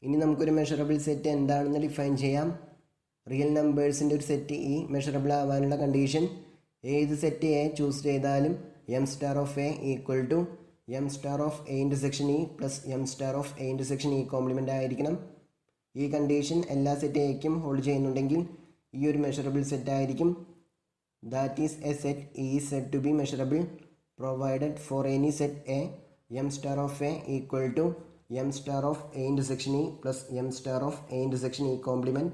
ഇനി നമുക്കൊരു measurable set എന്താണെന്ന് ഡിഫൈൻ ചെയ്യാം റിയൽ നമ്പേഴ്സിൻ്റെ ഒരു സെറ്റ് ഇ മെഷറബിൾ ആവാനുള്ള കണ്ടീഷൻ ഏത് സെറ്റ് എ ചൂസ് ചെയ്താലും M star of A equal to M star of A intersection E plus M star of A intersection E complement ആയിരിക്കണം ഈ condition എല്ലാ സെറ്റ് എക്കും ഹോൾഡ് ചെയ്യുന്നുണ്ടെങ്കിൽ ഈ ഒരു മെഷറബിൾ സെറ്റ് ആയിരിക്കും that is a set E set to be measurable provided for any set A M star of A equal to M star of A intersection E plus M star of A intersection E complement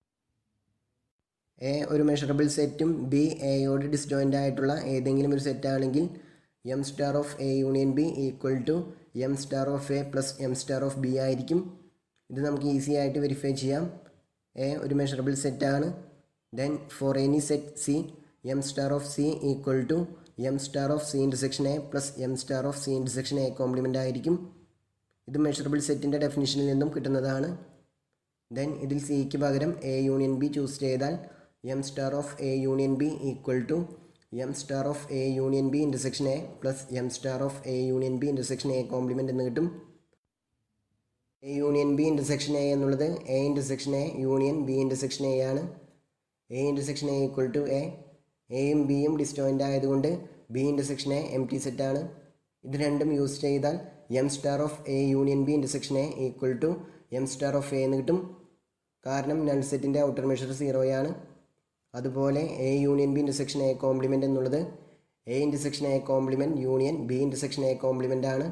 A ഒരു measurable സെറ്റും B എയോട് disjoint ആയിട്ടുള്ള ഏതെങ്കിലും ഒരു set ആണെങ്കിൽ M star of A union B equal to M star of A plus M star of B ആയിരിക്കും ഇത് നമുക്ക് ഈസി ആയിട്ട് വെരിഫൈ ചെയ്യാം എ ഒരു മെഷറബിൾ സെറ്റാണ് then for any set C M star of C equal to M star of C intersection A plus M star of C intersection A complement ആയിരിക്കും ഇത് measurable സെറ്റിൻ്റെ ഡെഫിനിഷനിൽ നിന്നും കിട്ടുന്നതാണ് ദെൻ ഇതിൽ സിക്ക് പകരം എ യൂണിയൻ ബി ചൂസ് ചെയ്താൽ M star of A union B equal to M star of A union B intersection A plus M star of A union B intersection A complement എന്ന് കിട്ടും A union B intersection A എന്നുള്ളത് A intersection A union B intersection A ആണ് A intersection A equal to A എയും ബിയും disjoint ആയതുകൊണ്ട് B intersection A empty set ആണ് ഇത് രണ്ടും യൂസ് ചെയ്താൽ M star of A union B intersection A equal to M star of A എന്ന് കിട്ടും കാരണം നൾ സെറ്റിൻ്റെ ഔട്ടർ മെഷർ സീറോയാണ് അതുപോലെ A union B intersection A complement എന്നുള്ളത് A intersection A complement union B intersection A complement ആണ്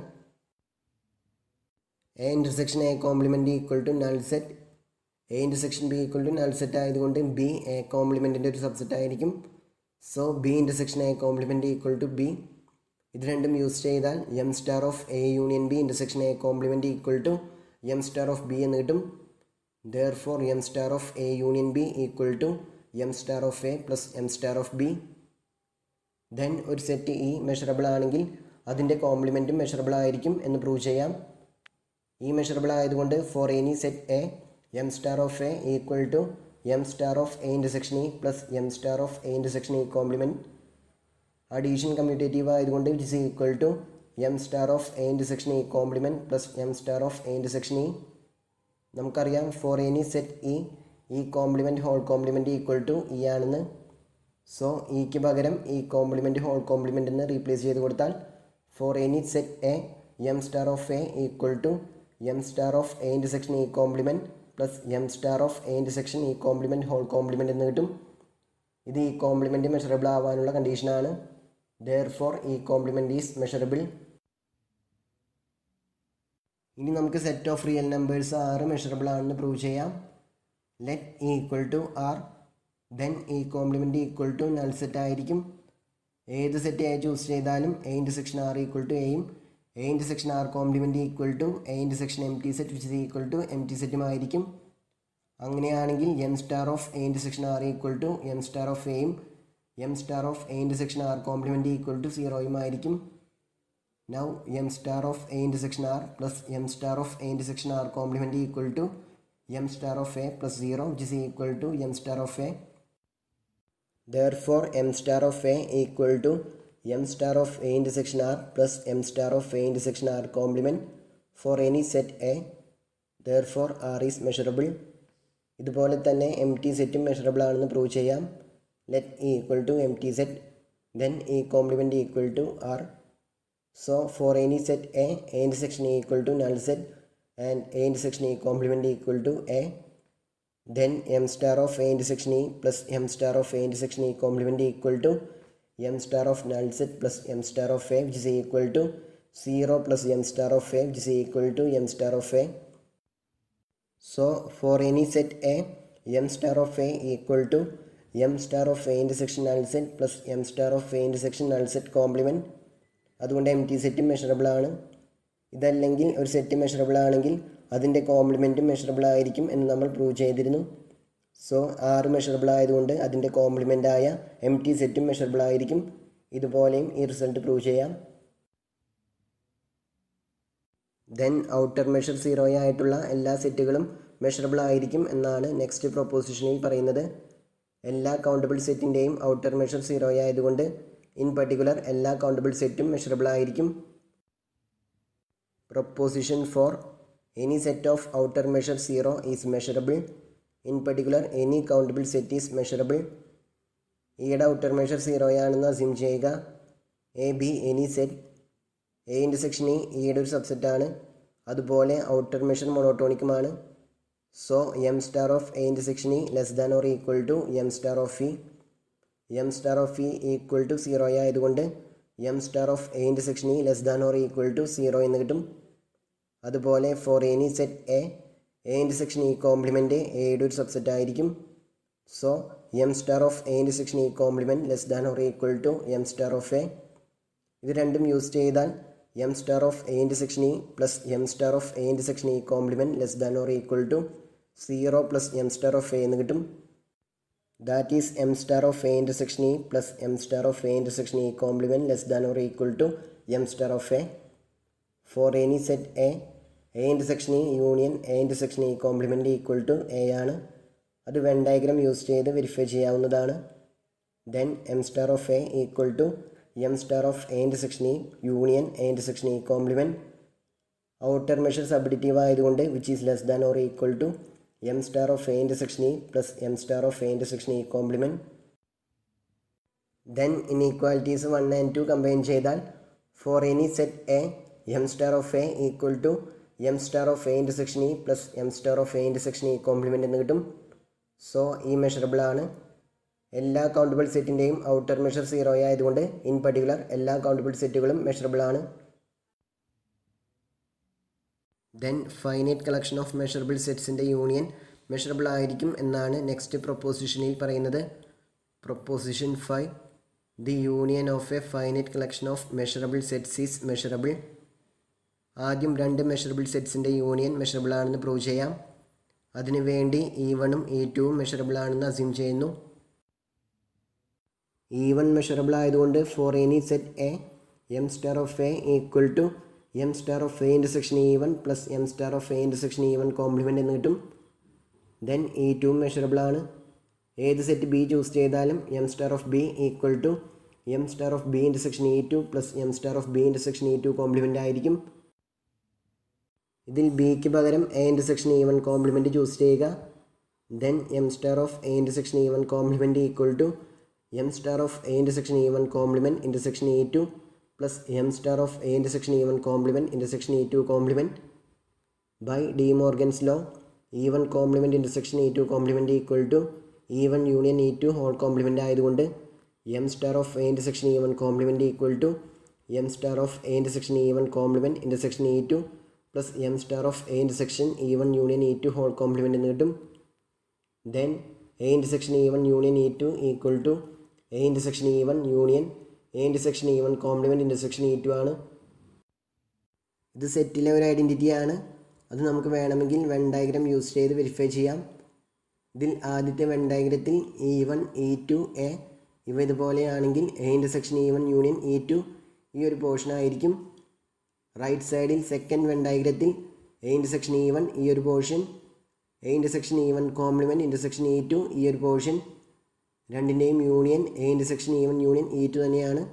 A intersection A complement equal to null set A intersection B equal to null set ആയതുകൊണ്ട് B A കോംപ്ലിമെൻറ്റിൻ്റെ ഒരു subset ആയിരിക്കും so B intersection A complement equal to B ഇത് രണ്ടും use ചെയ്താൽ M star of A union B intersection A complement equal to M star of B എന്ന് കിട്ടും therefore M star of A union B equal to M star of A plus M star of B then ഒരു set E measurable ആണെങ്കിൽ അതിൻ്റെ കോംപ്ലിമെൻറ്റും measurable ആയിരിക്കും എന്ന് prove ചെയ്യാം ഈ measurable ആയതുകൊണ്ട് for any set A M star of A equal to M star of A intersection E plus M star of A intersection E complement addition commutative ആയതുകൊണ്ട് it is equal to M star of A intersection E complement plus M star of A intersection E നമുക്കറിയാം for any set E E complement whole complement equal to E ആണെന്ന് so ഇക്ക് പകരം E complement whole complement എന്ന് replace ചെയ്ത് കൊടുത്താൽ for any set A M star of A equal to M star of A intersection E complement plus M star of A intersection E complement whole complement എന്ന് കിട്ടും ഇത് E complement measurable ആവാനുള്ള കണ്ടീഷനാണ് therefore E complement is measurable ഇനി നമുക്ക് set of real numbers R measurable ആണെന്ന് prove ചെയ്യാം let E equal to R then E complement equal to null set ആയിരിക്കും ഏത് സെറ്റ് എ ചൂസ് ചെയ്താലും A intersection R equal to എയും A intersection R complement equal to A intersection empty set which is equal to empty സെറ്റും ആയിരിക്കും അങ്ങനെയാണെങ്കിൽ M star of A intersection R equal to M star of എയും M star of A intersection R complement equal to സീറോയും ആയിരിക്കും now M star of A intersection R plus M star of A intersection R complement equal to M star of A plus zero which is equal to M star of A therefore m star of a equal to m star of a intersection r plus m star of a intersection r complement for any set a therefore r is measurable ഇതുപോലെ തന്നെ empty സെറ്റും measurable ആണെന്ന് prove ചെയ്യാം let E equal to empty set then E complement equal to R so for any set A A intersection equal to null set and A intersection E complement equal to A then m star of a intersection e plus m star of a intersection e complement equal to m star of null set plus m star of a which is equal to 0 plus m star of a which is equal to m star of a so for any set a m star of a equal to m star of a intersection null set plus m star of a intersection null set complement അതുകൊണ്ട് empty സെറ്റും measurable ആണ് ഇതല്ലെങ്കിൽ ഒരു set measurable ആണെങ്കിൽ അതിൻ്റെ കോംപ്ലിമെൻറ്റും measurable ആയിരിക്കും എന്ന് നമ്മൾ പ്രൂവ് ചെയ്തിരുന്നു സോ ആറ് മെഷറബിൾ ആയതുകൊണ്ട് അതിൻ്റെ കോംപ്ലിമെൻ്റ് ആയ എം ടി സെറ്റും മെഷറബിൾ ആയിരിക്കും ഇതുപോലെയും ഈ റിസൾട്ട് പ്രൂവ് ചെയ്യാം ദെൻ ഔട്ടർ മെഷർ സീറോ ആയിട്ടുള്ള എല്ലാ സെറ്റുകളും മെഷറബിൾ ആയിരിക്കും എന്നാണ് നെക്സ്റ്റ് പ്രൊപ്പോസിഷനിൽ പറയുന്നത് എല്ലാ കൗണ്ടബിൾ സെറ്റിൻ്റെയും ഔട്ടർ മെഷർ സീറോ ആയതുകൊണ്ട് ഇൻ പർട്ടിക്കുലർ എല്ലാ കൗണ്ടബിൾ സെറ്റും മെഷറബിൾ ആയിരിക്കും proposition for any set of outer measure zero is measurable in particular any countable set is measurable ഈയുടെ ഔട്ടർ മെഷർ സീറോയാണെന്ന് അസ്യൂം ചെയ്യുക A B any set A intersection E ഈയുടെ ഒരു സബ്സെറ്റാണ് അതുപോലെ ഔട്ടർ മെഷർ മൊണോട്ടോണിക്കുമാണ് so M star of A intersection E less than or equal to M star of E M star of E equal to zero ആയതുകൊണ്ട് M star of A intersection E less than or equal to zero എന്ന് കിട്ടും അതുപോലെ for any set A A intersection E complement എയുടെ ഒരു subset ആയിരിക്കും so M star of A intersection E complement less than or equal to M star of A ഇത് രണ്ടും use ചെയ്താൽ M star of A intersection E plus M star of A intersection E complement less than or equal to zero plus M star of A എന്ന് കിട്ടും that is M star of A intersection E plus M star of A intersection E complement less than or equal to M star of A for any set A A intersection E union A intersection E complement equal to A ആണ് അത് Venn diagram use ചെയ്ത് verify ചെയ്യാവുന്നതാണ് then M star of A equal to M star of A intersection E union A intersection E complement outer measure subadditive ആയതുകൊണ്ട് which is less than or equal to M star of A intersection E plus M star of A intersection E complement then inequalities one and two combine ചെയ്താൽ for any set A M star of A equal to M star of A intersection E plus M star of A intersection E complement എന്ന് കിട്ടും so E measurable ആണ് എല്ലാ countable സെറ്റിൻ്റെയും outer measure zero ആയതുകൊണ്ട് in particular എല്ലാ countable സെറ്റുകളും measurable ആണ് then finite collection of measurable സെറ്റ്സിൻ്റെ യൂണിയൻ മെഷറബിൾ ആയിരിക്കും എന്നാണ് നെക്സ്റ്റ് പ്രൊപ്പോസിഷനിൽ പറയുന്നത് proposition five the union of a finite collection of measurable sets is measurable ആദ്യം രണ്ട് മെഷറബിൾ സെറ്റ്സിൻ്റെ യൂണിയൻ മെഷറബിൾ ആണെന്ന് പ്രൂവ് ചെയ്യാം അതിനുവേണ്ടി ഇ വണ്ണും ഇ ടുവും മെഷറബിൾ ആണെന്ന് അസ്യൂം ചെയ്യുന്നു ഇ വൺ മെഷറബിൾ ആയതുകൊണ്ട് for any set A M star of A equal to M star of A intersection E one plus M star of A intersection E one complement എന്ന് കിട്ടും then E ടുവും measurable ആണ് ഏത് set B choose ചെയ്താലും M star of B equal to M star of B intersection E two plus M star of B intersection E two complement ആയിരിക്കും ഇതിൽ ബിക്ക് പകരം A intersection E one complement choose ചെയ്യുക then M star of A intersection E one complement equal to M star of A intersection E one complement intersection E two plus M star of A intersection E one complement intersection E two complement by De Morgan's law E one complement intersection E two complement equal to E one union E two whole complement ആയതുകൊണ്ട് M star of A intersection E one complement equal to M star of A intersection E one complement intersection E two plus M star of A intersection E one union E two whole complement എന്ന് കിട്ടും then A intersection E one union E two equal to A intersection E one union A intersection E one complement intersection E two ആണ് ഇത് സെറ്റിലെ ഒരു ഐഡൻറ്റിറ്റിയാണ് അത് നമുക്ക് വേണമെങ്കിൽ വെൻ ഡയഗ്രാം യൂസ് ചെയ്ത് വെരിഫൈ ചെയ്യാം ഇതിൽ ആദ്യത്തെ വെൻ ഡയഗ്രത്തിൽ E one E two A ഇവ ഇതുപോലെയാണെങ്കിൽ A intersection E one union E two ഈ ഒരു പോർഷൻ ആയിരിക്കും റൈറ്റ് സൈഡിൽ സെക്കൻഡ് വെൻ ഡയഗ്രത്തിൽ എ ഇൻ്റർസെക്ഷൻ ഇ വൺ ഈ ഒരു portion A intersection E one complement intersection E two ഈ ഒരു പോർഷൻ രണ്ടിൻ്റെയും union A intersection E one union E two തന്നെയാണ്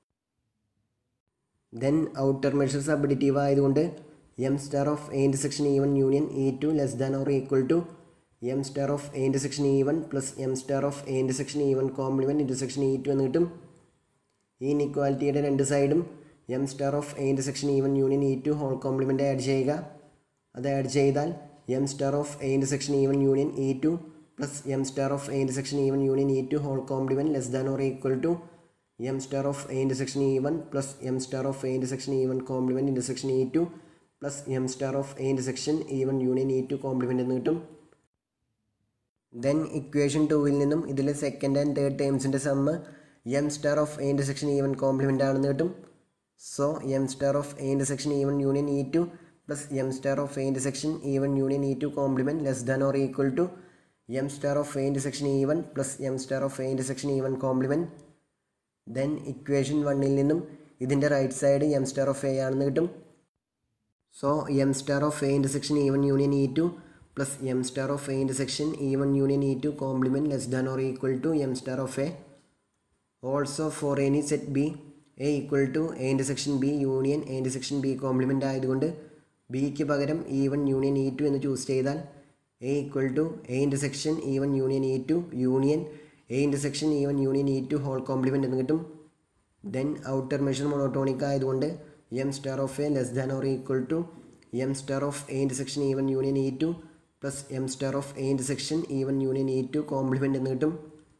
ദെൻ ഔട്ടർ മെഷർ സബ്ഡിറ്റീവ് ആയതുകൊണ്ട് M star of A intersection E one union E two less than or equal to M star of A intersection E one plus M star of A intersection E one complement intersection E two എന്ന് കിട്ടും ഈ ഇൻഇക്വാലിറ്റിയുടെ രണ്ട് സൈഡും M star of A intersection E one union E two whole complement add ചെയ്യുക അത് add ചെയ്താൽ M star of A intersection E one union E two plus M star of A intersection E one union E two whole complement less than or equal to M star of A intersection E one plus M star of A intersection E one complement intersection E two plus M star of A intersection E one union E two complement എന്ന് കിട്ടും then equation ടൂവിൽ നിന്നും ഇതിലെ second and third ടേംസിൻ്റെ sum M star of A intersection E one complement ആണെന്ന് കിട്ടും so M star of A intersection E one union E two plus M star of A intersection E one union E two complement less than or equal to M star of A intersection E one plus M star of A intersection E one complement then equation വണ്ണിൽ നിന്നും ഇതിൻ്റെ right side M star of A ആണെന്ന് കിട്ടും so M star of A intersection E one union E two plus M star of A intersection E one union E two complement less than or equal to M star of A also for any set B A equal to A intersection B union A intersection B complement ആയതുകൊണ്ട് ബിക്ക് പകരം E one union E two എന്ന് choose ചെയ്താൽ A equal to A intersection E one union E two union A intersection E one union E two whole complement എന്ന് കിട്ടും then outer measure monotonic ആയതുകൊണ്ട് M star of A less than or equal to M star of A intersection E one union E two plus M star of A intersection E one union E two complement എന്ന് കിട്ടും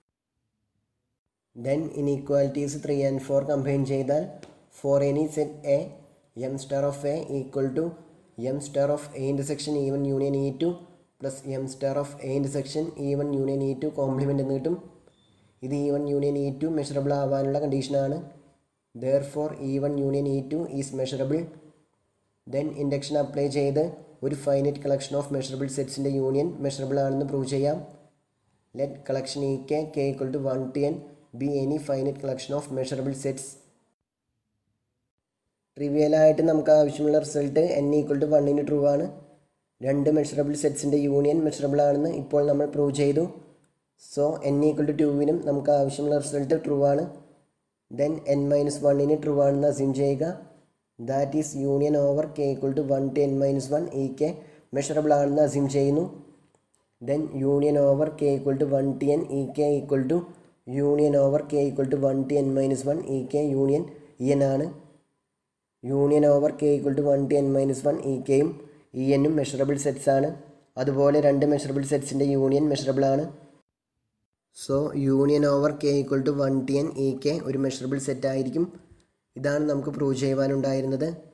then inequalities three and four combine ചെയ്താൽ for any set A M star of A equal to M star of A intersection E one union E two plus M star of A intersection E one union E two complement എന്ന് കിട്ടും ഇത് E one union E two measurable ആവാനുള്ള കണ്ടീഷനാണ് therefore E one union E two is measurable then induction apply ചെയ്ത് ഒരു finite collection of measurable സെറ്റ്സിൻ്റെ union measurable ആണെന്ന് prove ചെയ്യാം let collection E K K equal to one to N be any finite collection of measurable sets ട്രിവിയലായിട്ട് നമുക്ക് ആവശ്യമുള്ള result N equal to വണ്ണിന് true ആണ് രണ്ട് മെഷറബിൾ സെറ്റ്സിൻ്റെ യൂണിയൻ മെഷറബിൾ ആണെന്ന് ഇപ്പോൾ നമ്മൾ പ്രൂവ് ചെയ്തു സോ എൻ ഈക്വൽ ടു ടുവിനും നമുക്ക് ആവശ്യമുള്ള റിസൾട്ട് ട്രൂ ആണ് ദെൻ എൻ മൈനസ് വണ്ണിന് ട്രൂ ആണെന്ന് അസ്യൂം ചെയ്യുക that is union over K equal to one to N minus one E K measurable ആണെന്ന് അസ്യൂം ചെയ്യുന്നു then union over K equal to one to N E K equal to union over K equal to one to N minus one E K union E N ആണ് union over K equal to one to N minus one E കെയും E എന്നും measurable sets ആണ് അതുപോലെ രണ്ട് measurable സെറ്റ്സിൻ്റെ union measurable ആണ് so union over K equal to one to N E K ഒരു measurable set ആയിരിക്കും ഇതാണ് നമുക്ക് പ്രൂവ് ചെയ്യുവാനുണ്ടായിരുന്നത്